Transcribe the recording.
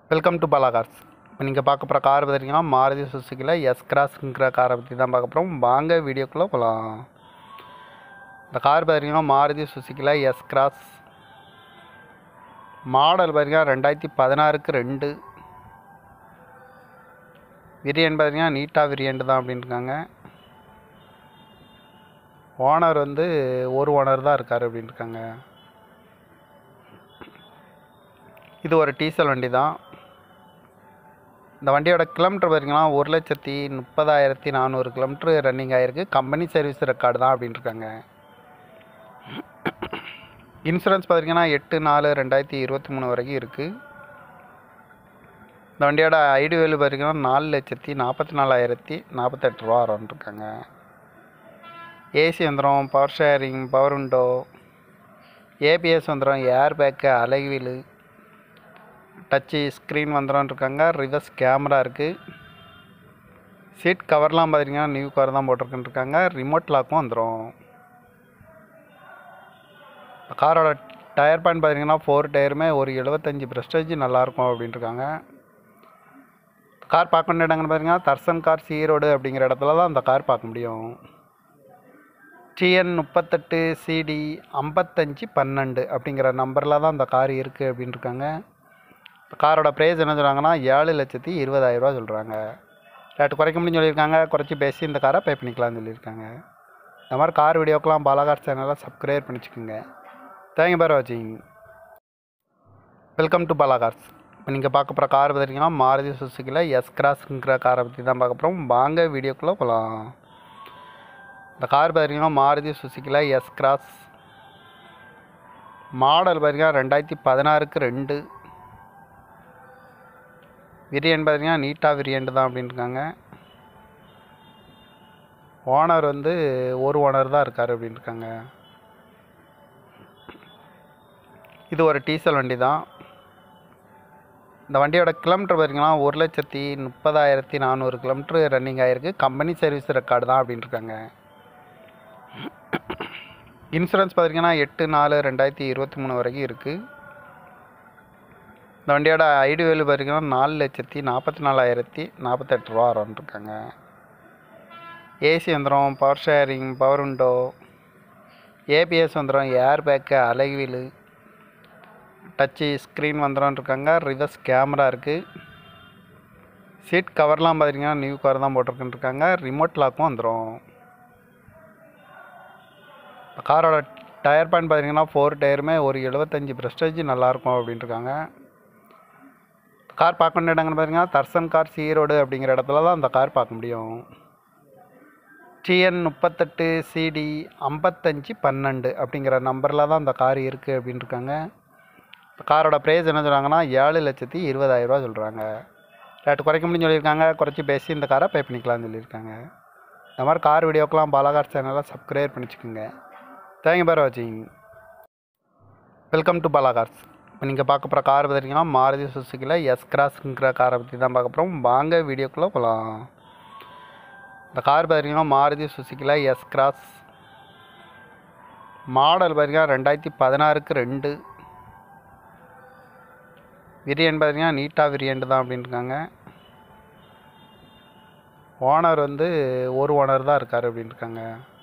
welcome to Bala cars இப்போ நீங்கள் பார்க்க போகிற கார் பார்த்தீங்கன்னா மாருதி சுசுக்கியில் எஸ் கிராஸ்ங்கிற காரை பற்றி தான் பார்க்க போகிறோம் வாங்க வீடியோக்குள்ளே போகலாம் இந்த கார் பார்த்தீங்கன்னா மாருதி சுசுக்கியில் எஸ் கிராஸ் மாடல் பார்த்தீங்கன்னா ரெண்டாயிரத்தி பதினாறுக்கு ரெண்டு விரியன் பார்த்தீங்கன்னா நீட்டா விரியன்ட் தான் அப்படின்ட்டுருக்காங்க ஓனர் வந்து ஒரு ஓனர் தான் இருக்கார் அப்படின்ட்டுருக்காங்க இது ஒரு டீசல் வண்டி தான் இந்த வண்டியோட கிலோமீட்டர் பார்த்தீங்கன்னா ஒரு லட்சத்தி முப்பதாயிரத்தி நானூறு கிலோமீட்டர் ரன்னிங் ஆகிருக்கு கம்பெனி சர்வீஸ் ரெக்கார்டு தான் அப்படின்னு இருக்காங்க இன்சூரன்ஸ் பார்த்தீங்கன்னா எட்டு நாலு ரெண்டாயிரத்தி இருபத்தி மூணு வரைக்கும் இருக்குது இந்த வண்டியோட ஐடி வேல்யூ பார்த்தீங்கன்னா நாலு லட்சத்தி நாற்பத்தி நாலாயிரத்தி நாற்பத்தெட்டு ரூபா இருக்காங்க ஏசி வந்துடும் power steering power window ABS வந்துடும் airbag alloy wheel touch screen வந்துடும் இருக்காங்க ரிவர்ஸ் கேமரா இருக்குது சீட் கவர்லாம் பார்த்தீங்கன்னா நியூ கவர் தான் போட்டிருக்குன்னு இருக்காங்க ரிமோட் லாக்கும் வந்துடும் காரோட டயர் பாயிண்ட் பார்த்தீங்கன்னா ஃபோர் டயருமே ஒரு எழுபத்தஞ்சி ப்ரெஸ்டேஜ் நல்லாயிருக்கும் அப்படின்ட்டு இருக்காங்க கார் பார்க்க வேண்டிய இடங்கள்னு பார்த்தீங்கன்னா தர்சன் கார் ஈரோடு அப்படிங்கிற இடத்துல தான் அந்த கார் பார்க்க முடியும் டிஎன் முப்பத்தெட்டு சிடி ஐம்பத்தஞ்சு பன்னெண்டு அப்படிங்கிற நம்பரில் தான் அந்த கார் இருக்குது அப்படின்னு இருக்காங்க காரோட ப்ரைஸ் என்ன சொல்கிறாங்கன்னா ஏழு லட்சத்தி இருபதாயிரரூவா சொல்கிறாங்க ரேட்டு குறைக்க முடியும்னு சொல்லியிருக்காங்க குறைச்சி பேசி இந்த காரை பே பண்ணிக்கலாம்னு சொல்லியிருக்காங்க இந்த மாதிரி கார் வீடியோக்கெலாம் பாலாகார் சேனலை சப்ஸ்கிரைப் பண்ணிச்சுக்கோங்க தேங்க்யூ பேர் வாட்சிங் வெல்கம் டு பாலாகார்ஸ் இப்போ நீங்கள் பார்க்க போகிற கார் பார்த்தீங்கன்னா மாருதி சுசுக்கியில் எஸ் கிராஸ்ங்கிற காரை பற்றி தான் பார்க்க போகிறோம் வாங்க வீடியோக்குள்ளே போகலாம் இந்த கார் பார்த்தீங்கன்னா மாருதி சுசுக்கியில் எஸ் கிராஸ் மாடல் பார்த்தீங்கன்னா ரெண்டாயிரத்தி பதினாறுக்கு ரெண்டு விரியன் பார்த்தீங்கன்னா நீட்டா விரியன்ட் தான் அப்படின்ட்டுருக்காங்க ஓனர் வந்து ஒரு ஓனர் தான் இருக்கார் அப்படின்ட்டுருக்காங்க இது ஒரு டீசல் வண்டி தான் இந்த வண்டியோட கிலோமீட்டர் பார்த்தீங்கன்னா ஒரு லட்சத்தி முப்பதாயிரத்தி நானூறு கிலோமீட்டர் ரன்னிங் ஆகிருக்கு கம்பெனி சர்வீஸ் ரெக்கார்டு தான் அப்படின்ட்டுருக்காங்க இன்சூரன்ஸ் பார்த்தீங்கன்னா எட்டு நாலு ரெண்டாயிரத்தி இருபத்தி மூணு வரைக்கும் இருக்குது இந்த வண்டியோட ஐடி வேல்யூ பார்த்தீங்கன்னா நாலு லட்சத்தி நாற்பத்தி நாலாயிரத்தி நாற்பத்தெட்டு ரூபா இருக்காங்க ஏசி வந்துடும் power steering power window ABS வந்துடும் airbag alloy wheel touch screen வந்துடும் இருக்காங்க ரிவர்ஸ் கேமரா இருக்குது சீட் கவர்லாம் பார்த்தீங்கன்னா நியூ கவர் தான் போட்டிருக்குன்னு இருக்காங்க ரிமோட் லாக்கும் வந்துடும் காரோட டயர் பாயிண்ட் பார்த்தீங்கன்னா ஃபோர் டயருமே ஒரு எழுபத்தஞ்சி ப்ரெஸ்டேஜ் நல்லாயிருக்கும் அப்படின்ட்டுருக்காங்க கார் பார்க்க வேண்டிய இடங்கள்னு பார்த்தீங்கன்னா தர்சன் கார் ஈரோடு அப்படிங்கிற இடத்துல தான் அந்த கார் பார்க்க முடியும் டிஎன் முப்பத்தெட்டு சிடி ஐம்பத்தஞ்சு பன்னெண்டு அப்படிங்கிற நம்பரில் தான் அந்த கார் இருக்குது அப்படின்னு இருக்காங்க காரோட ப்ரைஸ் என்ன சொல்கிறாங்கன்னா ஏழு லட்சத்தி இருபதாயிரரூவா சொல்கிறாங்க ரேட்டு குறைக்க முடியும்னு சொல்லியிருக்காங்க குறைச்சி பேசி இந்த காரை பே பண்ணிக்கலாம்னு சொல்லியிருக்காங்க இந்த மாதிரி கார் வீடியோக்கெலாம் பாலாகார் சேனலை சப்ஸ்கிரைப் பண்ணிச்சுக்கோங்க தேங்க்யூ பேர் வாட்சிங் வெல்கம் டு பாலாகார்ஸ் இப்போ நீங்கள் பார்க்க போகிற கார் பார்த்தீங்கன்னா மாருதி சுசுக்கியில் எஸ் கிராஸ்ங்கிற காரை பற்றி தான் பார்க்க போகிறோம் வாங்க வீடியோக்குள்ளே போகலாம் இந்த கார் பார்த்தீங்கன்னா மாருதி சுசுக்கியில் எஸ் கிராஸ் மாடல் பார்த்தீங்கன்னா ரெண்டாயிரத்தி பதினாறுக்கு ரெண்டு விரியன் பார்த்தீங்கன்னா நீட்டா விரியன்ட் தான் அப்படின்ட்டுருக்காங்க ஓனர் வந்து ஒரு ஓனர் தான் இருக்கார் அப்படின்ட்டுருக்காங்க